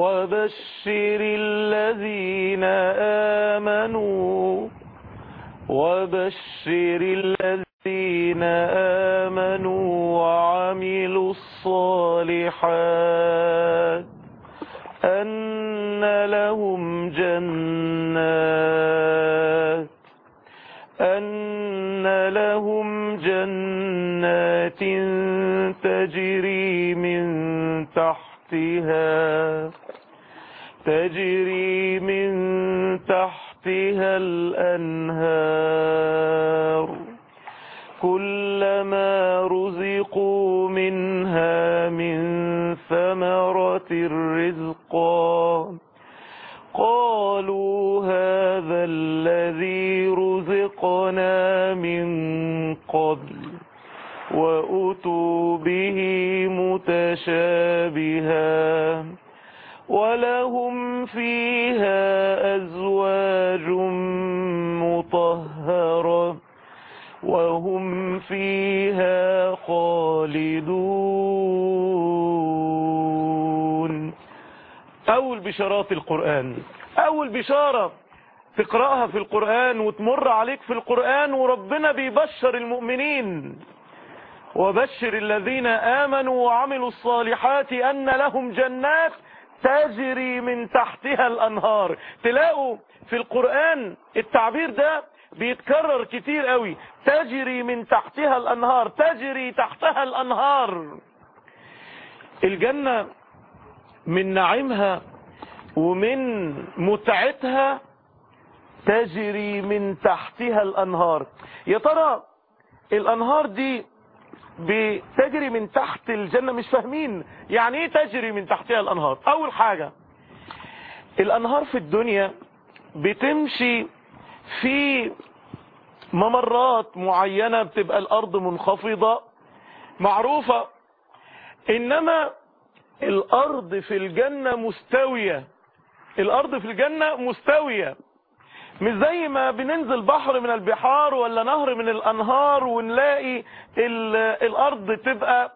وبشر الذين آمنوا وبشر الذين آمنوا وعملوا الصالحات أن لهم جنات أن لهم جنات تجري من تحتها تجري من تحتها الأنهار كلما رزقوا منها من ثمرة رزقا قالوا هذا الذي رزقنا من قبل وأتوا به متشابها ولهم فيها أزواج مطهرة وهم فيها خالدون أول بشارات القرآن أول بشارة تقرأها في القرآن وتمر عليك في القرآن وربنا بيبشر المؤمنين وبشر الذين آمنوا وعملوا الصالحات أن لهم جنات تجري من تحتها الأنهار تلاقوا في القرآن التعبير ده بيتكرر كتير قوي تجري من تحتها الأنهار تجري تحتها الأنهار الجنة من نعيمها ومن متعتها تجري من تحتها الأنهار يا ترى الأنهار دي بتجري من تحت الجنة مش فاهمين يعني ايه تجري من تحتها الأنهار أول حاجة الأنهار في الدنيا بتمشي في ممرات معينة بتبقى الأرض منخفضة معروفة إنما الأرض في الجنة مستوية الأرض في الجنة مستوية مش زي ما بننزل بحر من البحار ولا نهر من الأنهار ونلاقي الأرض تبقى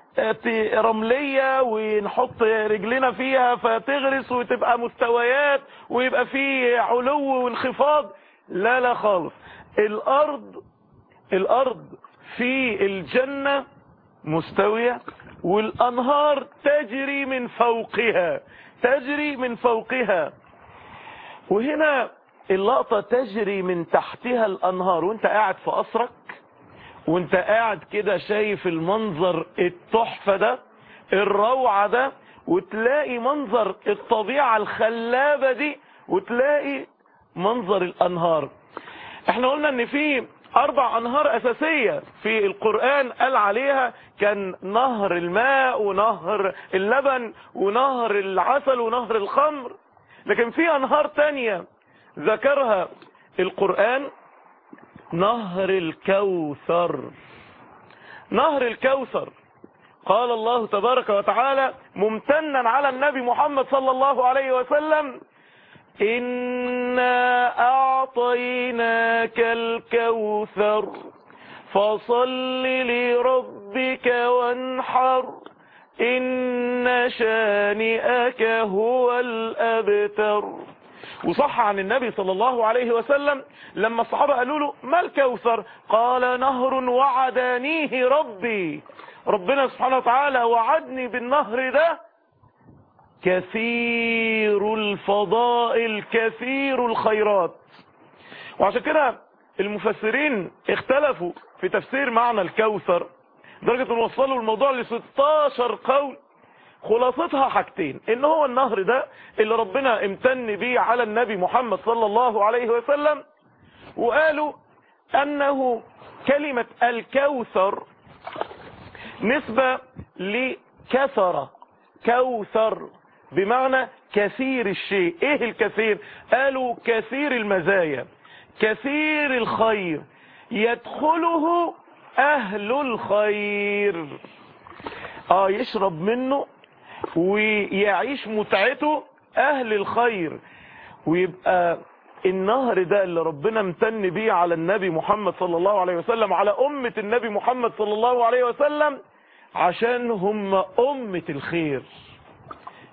رملية ونحط رجلنا فيها فتغرس وتبقى مستويات ويبقى فيه علو وانخفاض لا لا خالص الأرض الأرض في الجنة مستوية والأنهار تجري من فوقها تجري من فوقها وهنا اللقطة تجري من تحتها الأنهار وانت قاعد في قصرك وانت قاعد كده شايف المنظر التحفة ده الروعة ده وتلاقي منظر الطبيعة الخلابة دي وتلاقي منظر الأنهار احنا قلنا ان في اربع انهار اساسية في القرآن قال عليها كان نهر الماء ونهر اللبن ونهر العسل ونهر الخمر لكن في انهار تانية ذكرها القرآن نهر الكوثر نهر الكوثر قال الله تبارك وتعالى ممتنا على النبي محمد صلى الله عليه وسلم إنا أعطيناك الكوثر فصل لربك وانحر إن شانئك هو الأبتر وصح عن النبي صلى الله عليه وسلم لما الصحابة قالوا له ما الكوثر قال نهر وعدانيه ربي ربنا سبحانه وتعالى وعدني بالنهر ده كثير الفضائل كثير الخيرات وعشان كده المفسرين اختلفوا في تفسير معنى الكوثر درجة ان وصلوا الموضوع ل 16 قول خلاصتها حاجتين ان هو النهر ده اللي ربنا امتن بيه على النبي محمد صلى الله عليه وسلم وقالوا انه كلمة الكوثر نسبة لكثرة كوثر بمعنى كثير الشيء ايه الكثير قالوا كثير المزايا كثير الخير يدخله اهل الخير اه يشرب منه ويعيش متعته اهل الخير ويبقى النهر ده اللي ربنا امتن بيه على النبي محمد صلى الله عليه وسلم على امة النبي محمد صلى الله عليه وسلم عشان هم امة الخير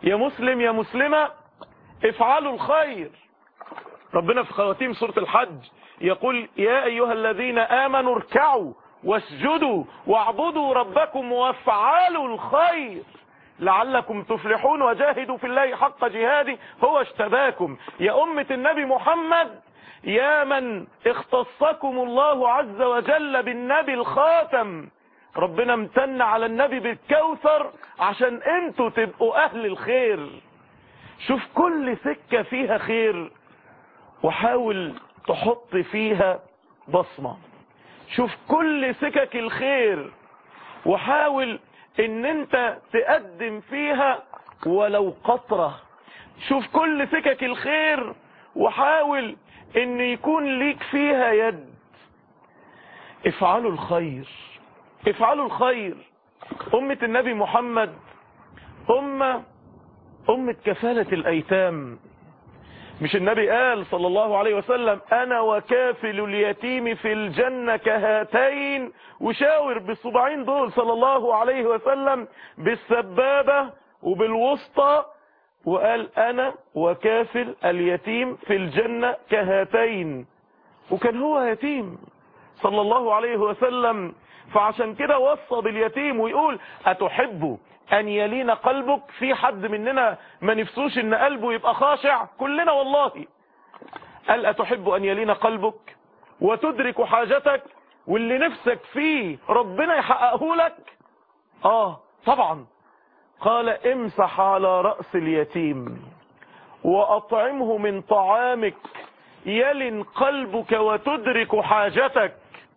يا مسلم يا مسلمة افعلوا الخير ربنا في خواتيم سورة الحج يقول يا أيها الذين آمنوا اركعوا واسجدوا واعبدوا ربكم وافعلوا الخير لعلكم تفلحون وجاهدوا في الله حق جهاده هو اشتباكم يا أمة النبي محمد يا من اختصكم الله عز وجل بالنبي الخاتم ربنا امتن على النبي بالكوثر عشان انتوا تبقوا اهل الخير شوف كل سكة فيها خير وحاول تحط فيها بصمة شوف كل سكك الخير وحاول ان انت تقدم فيها ولو قطرة شوف كل سكك الخير وحاول ان يكون ليك فيها يد افعلوا الخير افعلوا الخير أمة النبي محمد أمة أمة كفالة الأيتام مش النبي قال صلى الله عليه وسلم أنا وكافل اليتيم في الجنة كهاتين وشاور بالصباعين دول صلى الله عليه وسلم بالسبابة وبالوسطى وقال أنا وكافل اليتيم في الجنة كهاتين وكان هو يتيم صلى الله عليه وسلم فعشان كده وصى باليتيم ويقول أتحب أن يلين قلبك في حد مننا ما نفسوش أن قلبه يبقى خاشع كلنا والله قال أتحب أن يلين قلبك وتدرك حاجتك واللي نفسك فيه ربنا يحققه لك آه طبعا قال امسح على رأس اليتيم وأطعمه من طعامك يلن قلبك وتدرك حاجتك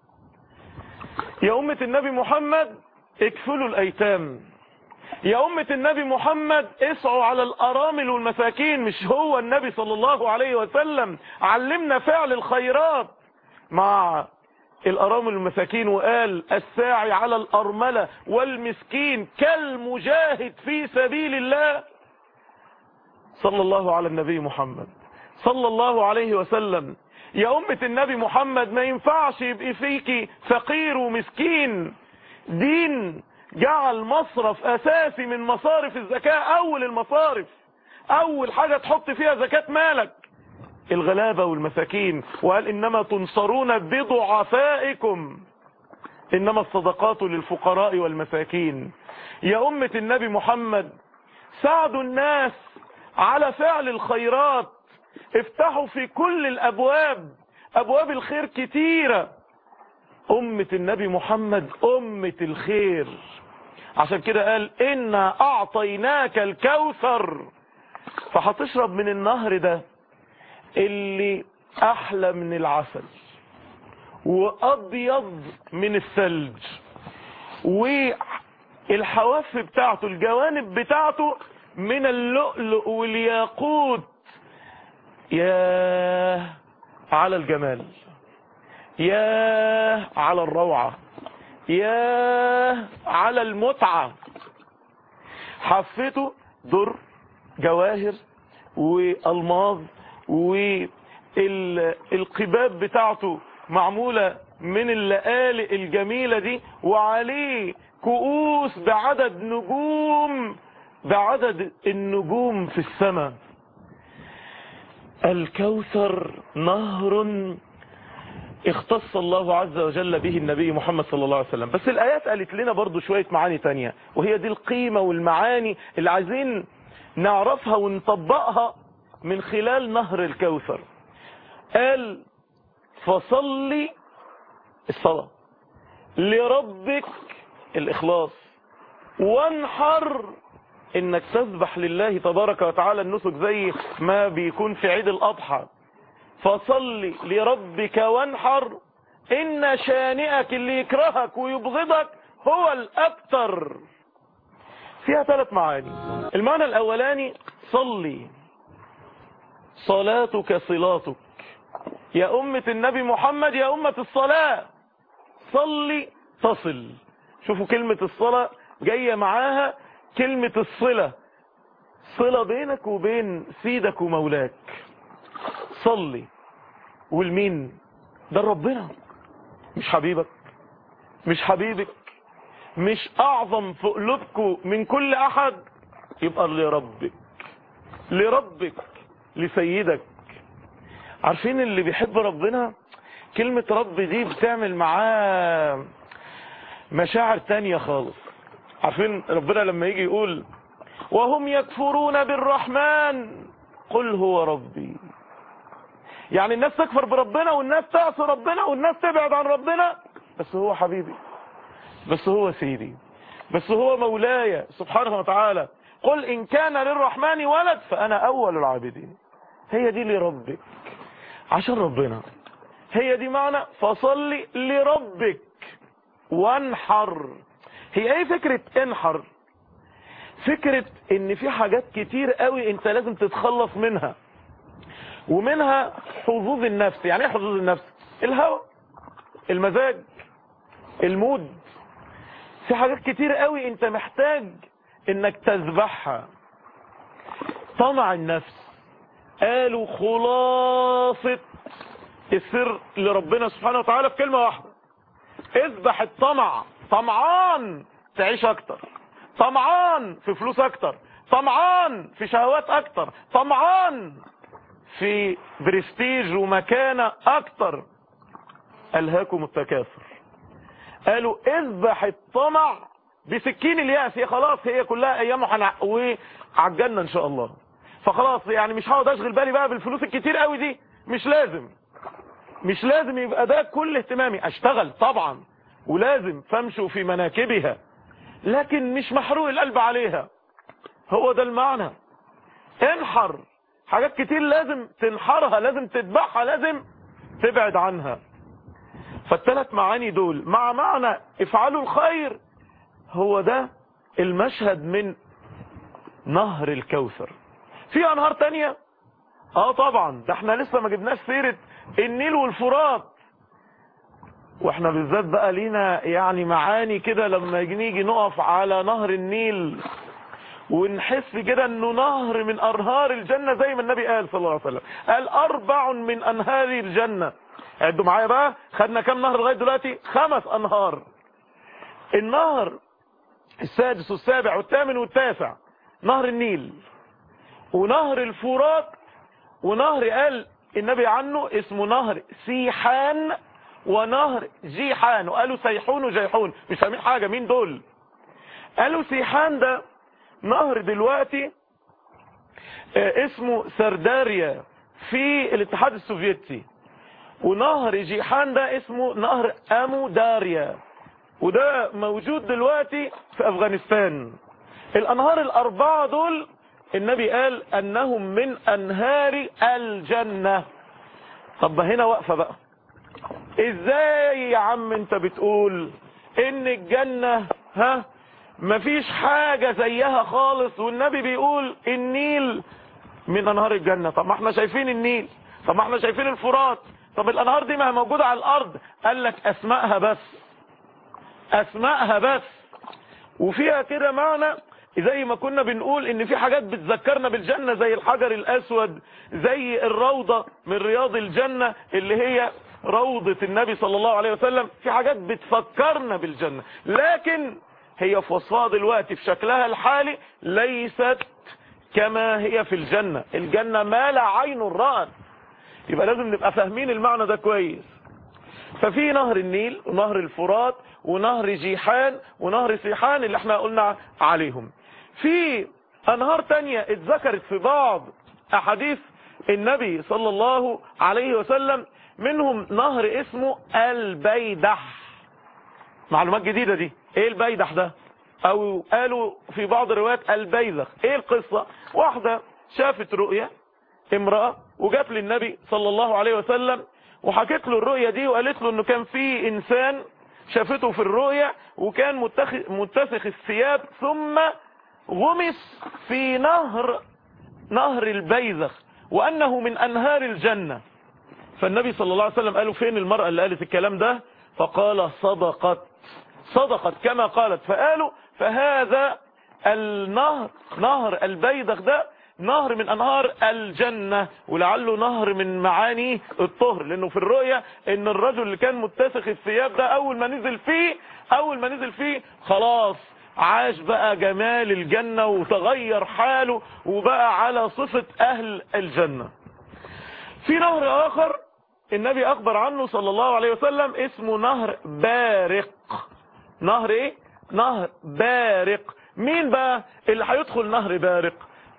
يا أمة النبي محمد اكفلوا الأيتام يا أمة النبي محمد اسعوا على الأرامل والمساكين مش هو النبي صلى الله عليه وسلم علمنا فعل الخيرات مع الأرامل والمساكين وقال الساعي على الأرملة والمسكين كالمجاهد في سبيل الله صلى الله على النبي محمد صلى الله عليه وسلم يا أمة النبي محمد ما ينفعش يبقى فيكي فقير ومسكين دين جعل مصرف أساسي من مصارف الزكاة أول المصارف أول حاجة تحط فيها زكاة مالك الغلابة والمساكين وقال إنما تنصرون بضعفائكم إنما الصدقات للفقراء والمساكين يا أمة النبي محمد ساعدوا الناس على فعل الخيرات افتحوا في كل الابواب ابواب الخير كتيرة امة النبي محمد امة الخير عشان كده قال انا اعطيناك الكوثر فهتشرب من النهر ده اللي احلى من العسل وابيض من الثلج والحواف بتاعته الجوانب بتاعته من اللؤلؤ والياقوت يا على الجمال يا على الروعة يا على المتعة حفته در جواهر والماظ والقباب بتاعته معمولة من اللآلئ الجميلة دي وعليه كؤوس بعدد نجوم بعدد النجوم في السماء الكوثر نهر اختص الله عز وجل به النبي محمد صلى الله عليه وسلم بس الآيات قالت لنا برضو شوية معاني تانية وهي دي القيمة والمعاني اللي عايزين نعرفها ونطبقها من خلال نهر الكوثر قال فصلي الصلاة لربك الإخلاص وانحر انك تسبح لله تبارك وتعالى النسك زي ما بيكون في عيد الاضحى فصلي لربك وانحر ان شانئك اللي يكرهك ويبغضك هو الابتر فيها ثلاث معاني المعنى الاولاني صلي صلاتك صلاتك يا امة النبي محمد يا امة الصلاة صلي تصل شوفوا كلمة الصلاة جاية معاها كلمة الصلة صلة بينك وبين سيدك ومولاك صلي والمين ده ربنا مش حبيبك مش حبيبك مش اعظم في قلوبكم من كل احد يبقى لربك لربك لسيدك عارفين اللي بيحب ربنا كلمة رب دي بتعمل معاه مشاعر تانية خالص عارفين ربنا لما يجي يقول وهم يكفرون بالرحمن قل هو ربي يعني الناس تكفر بربنا والناس تعصي ربنا والناس تبعد عن ربنا بس هو حبيبي بس هو سيدي بس هو مولاي سبحانه وتعالى قل إن كان للرحمن ولد فأنا أول العابدين هي دي لربك عشان ربنا هي دي معنى فصلي لربك وانحر هي ايه فكرة انحر فكرة ان في حاجات كتير قوي انت لازم تتخلص منها ومنها حظوظ النفس يعني ايه حظوظ النفس الهوى المزاج المود في حاجات كتير قوي انت محتاج انك تذبحها طمع النفس قالوا خلاصة السر لربنا سبحانه وتعالى في كلمة واحدة اذبح الطمع طمعان تعيش اكتر طمعان في فلوس اكتر طمعان في شهوات اكتر طمعان في برستيج ومكانة اكتر الهاكم التكاثر قالوا اذبح الطمع بسكين اليأس هي خلاص هي كلها ايامه هنقويه عجلنا ان شاء الله فخلاص يعني مش هقعد اشغل بالي بقى بالفلوس الكتير قوي دي مش لازم مش لازم يبقى ده كل اهتمامي اشتغل طبعا ولازم فامشوا في مناكبها لكن مش محروق القلب عليها هو ده المعنى انحر حاجات كتير لازم تنحرها لازم تذبحها لازم تبعد عنها فالثلاث معاني دول مع معنى افعلوا الخير هو ده المشهد من نهر الكوثر في انهار تانية اه طبعا ده احنا لسه ما جبناش سيرة النيل والفرات واحنا بالذات بقى لينا يعني معاني كده لما نيجي نقف على نهر النيل ونحس كده انه نهر من انهار الجنة زي ما النبي قال صلى الله عليه وسلم قال اربع من انهار الجنة عدوا معايا بقى خدنا كام نهر لغاية دلوقتي خمس انهار النهر السادس والسابع والثامن والتاسع نهر النيل ونهر الفرات ونهر قال النبي عنه اسمه نهر سيحان ونهر جيحان وقالوا سيحون وجيحون مش فاهمين حاجة مين دول قالوا سيحان ده نهر دلوقتي اسمه سرداريا في الاتحاد السوفيتي ونهر جيحان ده اسمه نهر امو داريا وده موجود دلوقتي في افغانستان الانهار الاربعة دول النبي قال انهم من انهار الجنة طب هنا واقفة بقى ازاي يا عم انت بتقول ان الجنة ها مفيش حاجة زيها خالص والنبي بيقول النيل من انهار الجنة طب ما احنا شايفين النيل طب ما احنا شايفين الفرات طب الانهار دي ما هي موجودة على الارض قال لك اسمائها بس اسمائها بس وفيها كده معنى زي ما كنا بنقول ان في حاجات بتذكرنا بالجنة زي الحجر الاسود زي الروضة من رياض الجنة اللي هي روضة النبي صلى الله عليه وسلم في حاجات بتفكرنا بالجنة لكن هي في وصفها دلوقتي في شكلها الحالي ليست كما هي في الجنة الجنة ما لا عين رأت يبقى لازم نبقى فاهمين المعنى ده كويس ففي نهر النيل ونهر الفرات ونهر جيحان ونهر سيحان اللي احنا قلنا عليهم في انهار تانية اتذكرت في بعض احاديث النبي صلى الله عليه وسلم منهم نهر اسمه البيدح معلومات جديدة دي ايه البيدح ده او قالوا في بعض الروايات البيذخ ايه القصة واحدة شافت رؤية امرأة وجات للنبي صلى الله عليه وسلم وحكت له الرؤية دي وقالت له انه كان في انسان شافته في الرؤية وكان متخ- متسخ الثياب ثم غمس في نهر نهر البيذخ وانه من انهار الجنة فالنبي صلى الله عليه وسلم قالوا فين المرأة اللي قالت الكلام ده فقال صدقت صدقت كما قالت فقالوا فهذا النهر نهر البيدخ ده نهر من انهار الجنة ولعله نهر من معاني الطهر لانه في الرؤية ان الرجل اللي كان متسخ الثياب ده اول ما نزل فيه اول ما نزل فيه خلاص عاش بقى جمال الجنة وتغير حاله وبقى على صفة أهل الجنة في نهر آخر النبي أخبر عنه صلى الله عليه وسلم اسمه نهر بارق نهر ايه نهر بارق مين بقى اللي هيدخل نهر بارق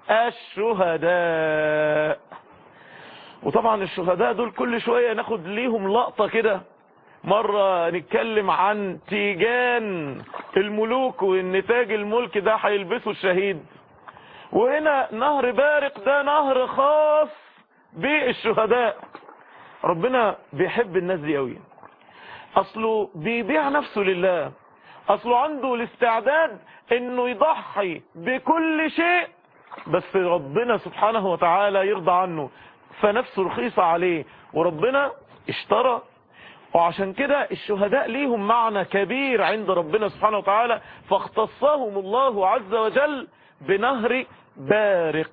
الشهداء وطبعا الشهداء دول كل شوية ناخد ليهم لقطة كده مرة نتكلم عن تيجان الملوك وان تاج الملك ده هيلبسه الشهيد وهنا نهر بارق ده نهر خاص بالشهداء ربنا بيحب الناس دي قوي اصله بيبيع نفسه لله اصله عنده الاستعداد انه يضحي بكل شيء بس ربنا سبحانه وتعالى يرضى عنه فنفسه رخيصة عليه وربنا اشترى وعشان كده الشهداء ليهم معنى كبير عند ربنا سبحانه وتعالى فاختصهم الله عز وجل بنهر بارق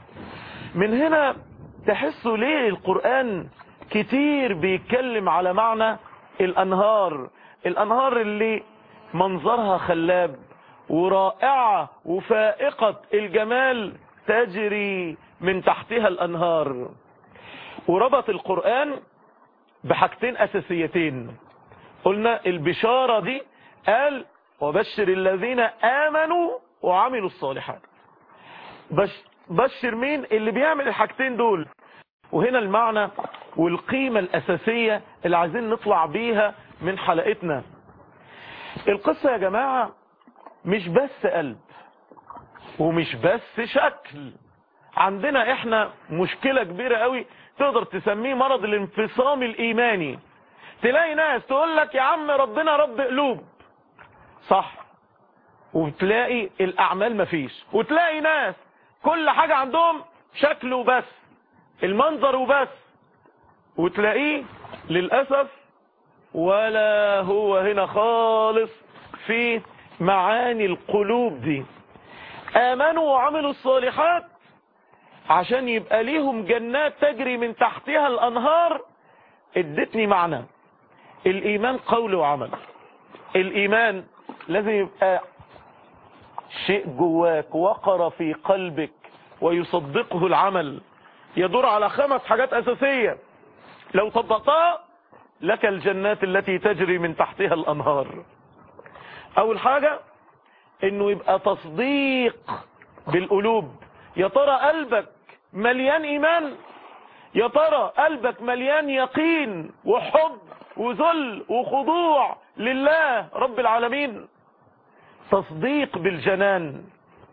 من هنا تحسوا ليه القرآن كتير بيتكلم على معنى الأنهار الأنهار اللي منظرها خلاب ورائعة وفائقة الجمال تجري من تحتها الأنهار وربط القرآن بحاجتين أساسيتين قلنا البشارة دي قال وبشر الذين آمنوا وعملوا الصالحات بش بشر مين اللي بيعمل الحاجتين دول وهنا المعنى والقيمة الأساسية اللي عايزين نطلع بيها من حلقتنا القصة يا جماعة مش بس قلب ومش بس شكل عندنا احنا مشكلة كبيرة قوي تقدر تسميه مرض الانفصام الايماني تلاقي ناس تقول لك يا عم ربنا رب قلوب صح وتلاقي الاعمال مفيش وتلاقي ناس كل حاجة عندهم شكل وبس المنظر وبس وتلاقيه للأسف ولا هو هنا خالص في معاني القلوب دي آمنوا وعملوا الصالحات عشان يبقى ليهم جنات تجري من تحتها الأنهار ادتني معنى الإيمان قول وعمل الإيمان لازم يبقى شيء جواك وقر في قلبك ويصدقه العمل يدور على خمس حاجات أساسية لو طبقتها لك الجنات التي تجري من تحتها الأنهار أول حاجة إنه يبقى تصديق بالقلوب يا ترى قلبك مليان إيمان يا ترى قلبك مليان يقين وحب وذل وخضوع لله رب العالمين تصديق بالجنان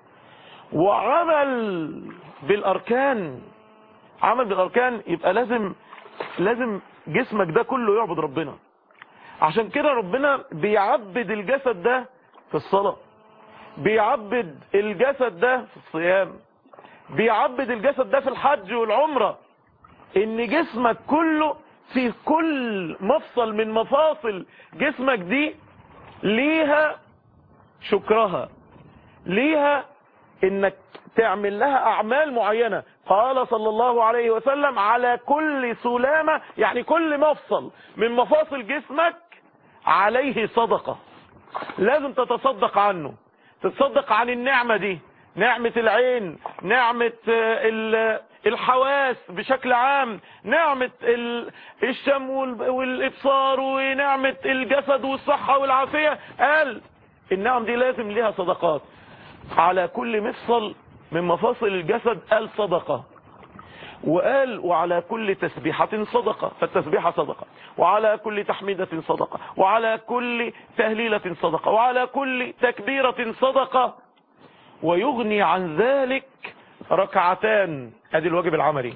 وعمل بالأركان عمل بالأركان يبقى لازم لازم جسمك ده كله يعبد ربنا عشان كده ربنا بيعبد الجسد ده في الصلاة بيعبد الجسد ده في الصيام بيعبد الجسد ده في الحج والعمرة ان جسمك كله في كل مفصل من مفاصل جسمك دي ليها شكرها ليها انك تعمل لها اعمال معينة قال صلى الله عليه وسلم على كل سلامة يعني كل مفصل من مفاصل جسمك عليه صدقة لازم تتصدق عنه تتصدق عن النعمة دي نعمة العين نعمة الحواس بشكل عام نعمة الشم والإبصار ونعمة الجسد والصحة والعافية قال النعم دي لازم لها صدقات على كل مفصل من مفاصل الجسد قال صدقة وقال وعلى كل تسبيحة صدقة فالتسبيحة صدقة وعلى كل تحميدة صدقة وعلى كل تهليلة صدقة وعلى كل تكبيرة صدقة ويغني عن ذلك ركعتان ادي الواجب العملي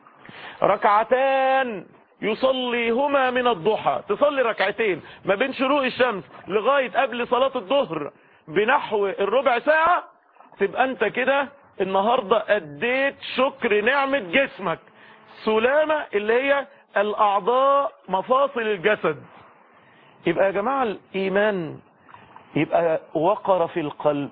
ركعتان يصليهما من الضحى تصلي ركعتين ما بين شروق الشمس لغاية قبل صلاة الظهر بنحو الربع ساعة تبقى انت كده النهاردة اديت شكر نعمة جسمك سلامة اللي هي الاعضاء مفاصل الجسد يبقى يا جماعة الايمان يبقى وقر في القلب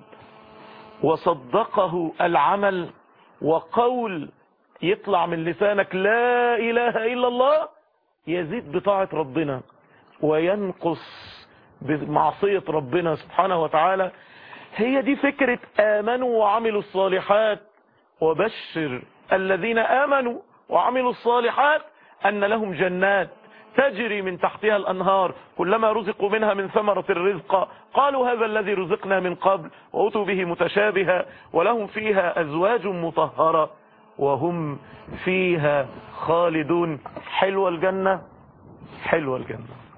وصدقه العمل وقول يطلع من لسانك لا اله الا الله يزيد بطاعة ربنا وينقص بمعصية ربنا سبحانه وتعالى هي دي فكرة آمنوا وعملوا الصالحات وبشر الذين آمنوا وعملوا الصالحات أن لهم جنات تجري من تحتها الأنهار كلما رزقوا منها من ثمرة الرزق قالوا هذا الذي رزقنا من قبل وأتوا به متشابها ولهم فيها أزواج مطهرة وهم فيها خالدون حلوة الجنة حلوة الجنة